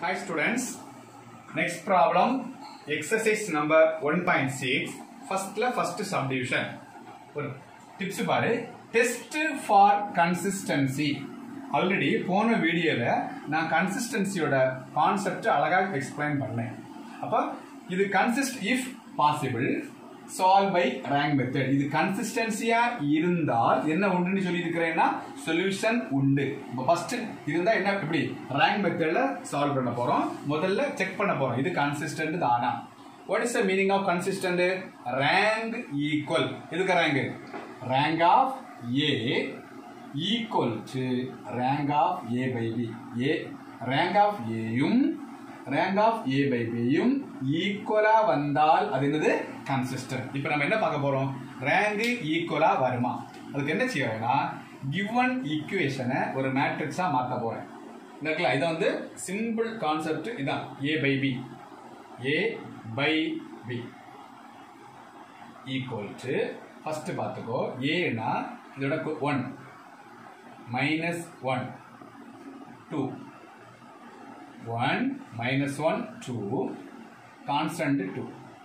Hi students. Next problem. Exercise number 1.6. Firstல first subdivision. ஒரு tips பாரு டெஸ்ட் ஃபார் கன்சிஸ்டன்சி ஆல்ரெடி போன வீடியோல நான் கன்சிஸ்டன்சியோட கான்செப்ட் அழகா எக்ஸ்பிளைன் பண்ணேன் அப்ப இது consist if possible solve by rank method இது கன்சிஸ்டன்சியா இருந்தால் என்ன உண்டுன்னு சொல்லி இருக்கிறேன்னா சொல்யூஷன் உண்டு இப்போ ஃபர்ஸ்ட் இருந்தா என்ன எப்படி ரேங்க் மெத்தட்ல சால்வ் பண்ண போறோம் முதல்ல செக் பண்ண போறோம் இது கன்சிஸ்டன்ட் தானா what is the meaning of consistent rank equal எதுக்கு rank rank of A equal to rank of A by B A rank of ஏயும் ரேங்க் ஆஃப் ஏ பை பியும் ஈக்குவலா வந்தால் அது என்னது கன்சிஸ்டன்ட் இப்போ நம்ம என்ன பார்க்க போறோம் ரேங்க் ஈக்குவலா வருமா அதுக்கு என்ன செய்யறேன்னா கிவன் ஈக்குவேஷனை ஒரு மேட்ரிக்ஸா மாத்த போறேன் இந்த இருக்குல்ல இதை வந்து சிம்பிள் கான்செப்ட் இதான் A by B A by B equal to first பார்த்துக்கோ ஏன்னா இதோட one minus one two one minus one two constant two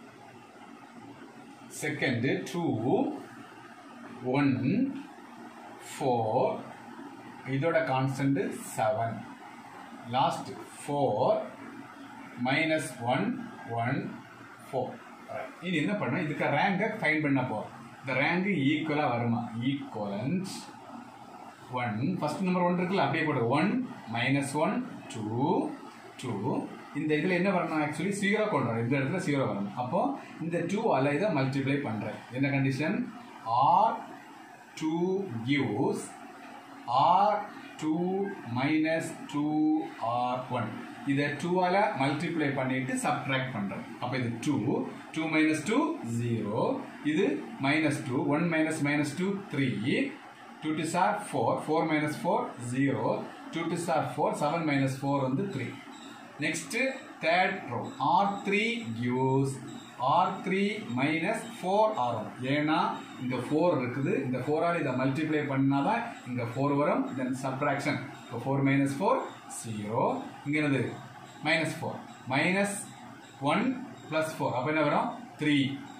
second two one four இதோட constant seven last four minus one one four இது என்ன பண்ண இதுக்கு ரேங்கை fine பண்ண போகிறோம் இந்த ரேங்க் ஈக்குவலாக வருமா equivalence one first number one இருக்குல்ல அப்படியே போடு one minus one two two இந்த இதில் என்ன வரணும் ஆக்சுவலி ஜீரோ கொண்டு வரணும் இந்த இடத்துல ஜீரோ வரணும் அப்போ இந்த டூ அல்ல இதை மல்டிப்ளை பண்ணுறேன் என்ன condition R two gives R two minus two R one இதை டூவால் மல்டிப்ளை பண்ணிட்டு சப்ட்ராக்ட் பண்ணுறேன் அப்போ இது two two minus two zero இது minus two one minus minus two three two to sir four four minus four zero two to sir four seven minus four வந்து three next third row R three gives R three minus four R one ஏன்னா இந்த four இருக்குது இந்த ஃபோரால் இதை multiply பண்ணாதான் இங்கே four வரும் then subtraction இப்போ ஃபோர் மைனஸ் ஃபோர் ஜீரோ இங்கே என்னது minus four minus one plus four அப்போ என்ன வரும் த்ரீ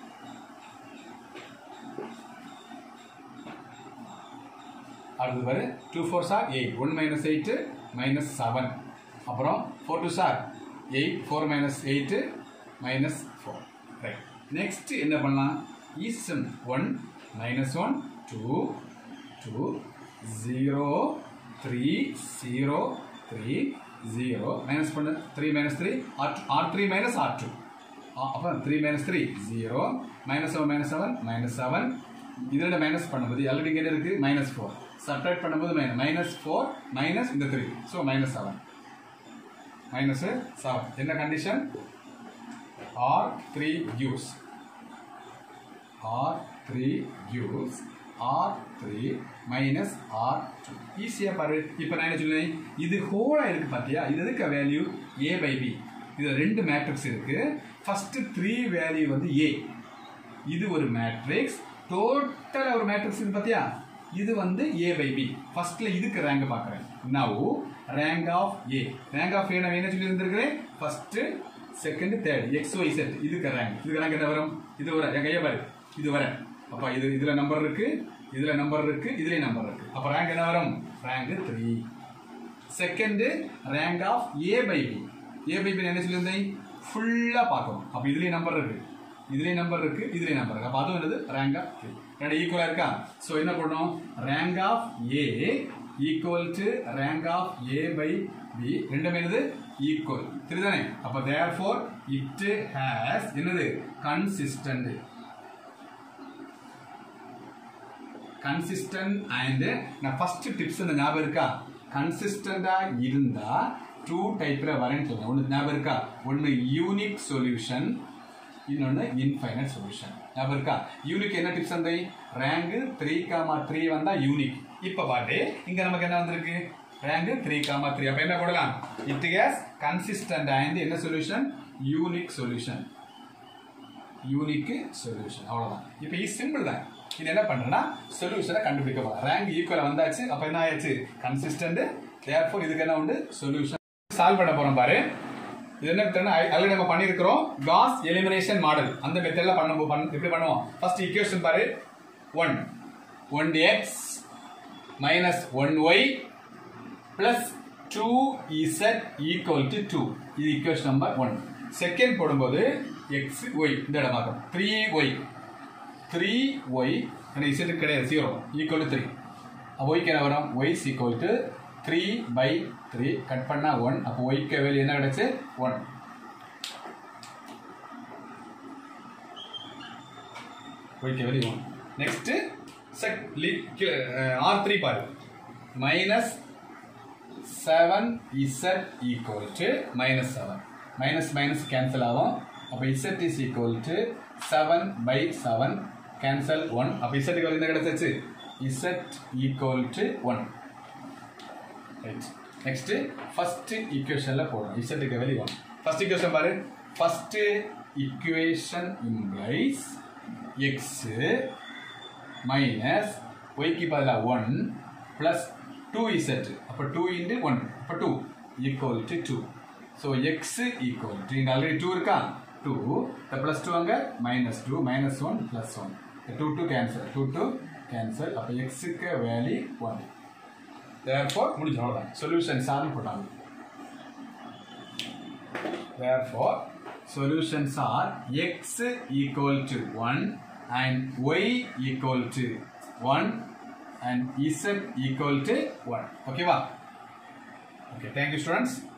அடுத்தது பாரு two four sir eight one minus eight minus seven அப்புறம் four two sir eight four minus eight minus four right next என்ன பண்ணலாம் ஈசன் one minus one two two zero three zero three zero minus பண்ணு three minus three R R three minus R two அப்புறம் three minus three zero minus seven minus seven minus seven இதில் minus பண்ணும்போது already இங்கே இருக்கு minus four subtract பண்ணும்போது minus minus four minus இந்த three so minus seven minus seven என்ன condition R three gives R three gives R three minus R two ஈஸியாக பாரு இப்போ நான் என்ன சொல்லுவேன் இது ஹோலாக இருக்கு பார்த்தியா இது எதுக்கு வேல்யூ ஏ பை பி இது ரெண்டு மேட்ரிக்ஸ் இருக்கு ஃபர்ஸ்ட் த்ரீ வேல்யூ வந்து ஏ இது ஒரு மேட்ரிக்ஸ் டோட்டலாக ஒரு மேட்ரிக்ஸ் இருக்கு பார்த்தியா இது வந்து ஏ பை பி ஃபர்ஸ்ட்ல இதுக்கு ரேங்க் பார்க்குறேன் now rank of A rank of A நான் என்ன சொல்லி இருந்திருக்கிறேன் first second third X Y Z இதுக்கு ரேங்க் இதுக்கு ரேங்க் என்ன வரும் இது வர என் கையை பாரு இது வர அப்போ இது இதில் நம்பர் இருக்கு இதில் நம்பர் இருக்கு இதுலேயும் நம்பர் இருக்கு அப்போ ரேங்க் என்ன வரும் rank three second rank of A by B A by B என்ன சொல்லியிருந்தேன் ஃபுல்லாக பார்க்கணும் அப்போ இதுலேயும் நம்பர் இருக்கு இதுலேயும் நம்பர் இருக்கு இதுலேயும் நம்பர் இருக்கு அப்போ அதுவும் என்னது ரேங்க் ஆஃப் த்ரீ ரெண்டு ஈக்குவலாக இருக்கா ஸோ என்ன பண்ணணும் rank of A equal to rank of A by B ரெண்டுமே என்னது ஈக்குவல் தெரியுதானே அப்போ தேர் ஃபோர் இட் ஹேஸ் என்னது கன்சிஸ்டன்ட் கன்சிஸ்டன்ட் அண்ட் நான் ஃபர்ஸ்ட் டிப்ஸ் இந்த ஞாபகம் இருக்கா கன்சிஸ்டண்டா இருந்தா டூ டைப்ல வரேன்னு சொல்றேன் ஒன்று ஞாபகம் இருக்கா ஒன்று யூனிக் சொல்யூஷன் இன்னொன்று இன்ஃபைனட் சொல்யூஷன் ஞாபகம் இருக்கா யூனிக் என்ன டிப்ஸ் அந்த ரேங்க் த்ரீ காமா த்ரீ வந்தா யூனிக் இப்போ பாட்டு இங்க நமக்கு என்ன வந்திருக்கு ரேங்க் த்ரீ காமா த்ரீ அப்போ என்ன போடலாம் இட் கேஸ் கன்சிஸ்டன்ட் அண்ட் என்ன solution unique solution unique solution அவ்வளோதான் இப்போ இது சிம்பிள் தான் இது என்ன பண்றேன்னா சொல்யூஷனை கண்டுபிடிக்க போறேன் ரேங்க் ஈக்குவலா வந்தாச்சு அப்ப என்ன ஆயாச்சு கன்சிஸ்டன்ட் தேர்ஃபோர் இதுக்கு என்ன உண்டு சொல்யூஷன் சால்வ் பண்ண போறோம் பாரு இது என்ன மெத்தட்னா ஆல்ரெடி நம்ம பண்ணியிருக்கிறோம் காஸ் எலிமினேஷன் மாடல் அந்த மெத்தட்ல பண்ணும்போது பண்ண எப்படி பண்ணுவோம் ஃபர்ஸ்ட் ஈக்குவேஷன் பாரு one one X minus one Y plus two Z equal to two இது ஈக்குவேஷன் நம்பர் ஒன் செகண்ட் போடும்போது எக்ஸ் ஒய் இந்த இடமாக்கும் த்ரீ ஒய் த்ரீ ஒய் எனக்கு இசட் கிடையாது ஜீரோ ஈக்குவல் டு த்ரீ அப்போ ஒய்க்கு என்ன வரும் Y equal to three by three cut பண்ணால் ஒன் அப்போ ஒய்க்கு வேல்யூ என்ன கிடைச்சு ஒன் ஒய்க்கு value one next check R three பாரு minus seven Z equal to minus seven minus minus cancel ஆகும் அப்போ Z is equal to seven by seven cancel one அப்போ இசட்டுக்கு வந்து என்ன கிடைச்சிச்சு Z equal to one right next first ஈக்குவேஷன்ல போடணும் இசட்டுக்கு வெளியே ஒன் ஃபர்ஸ்ட் ஈக்குவேஷன் பாரு first equation implies X minus ஒய்க்கு பதிலாக ஒன் ப்ளஸ் டூ இசட் அப்போ டூ இன்ட்டு ஒன் அப்போ two equal to two so X equal to இங்கே ஆல்ரெடி டூ இருக்கா டூ இந்த ப்ளஸ் டூ அங்கே minus two minus one plus one two two cancel two two cancel அப்போ எக்ஸுக்கு value one therefore முடிஞ்ச அவ்வளோதான் solutions ஆர்னு போட்டாங்க therefore solutions are x equal to 1 and y equal to 1 and z equal to 1 okay va okay thank you students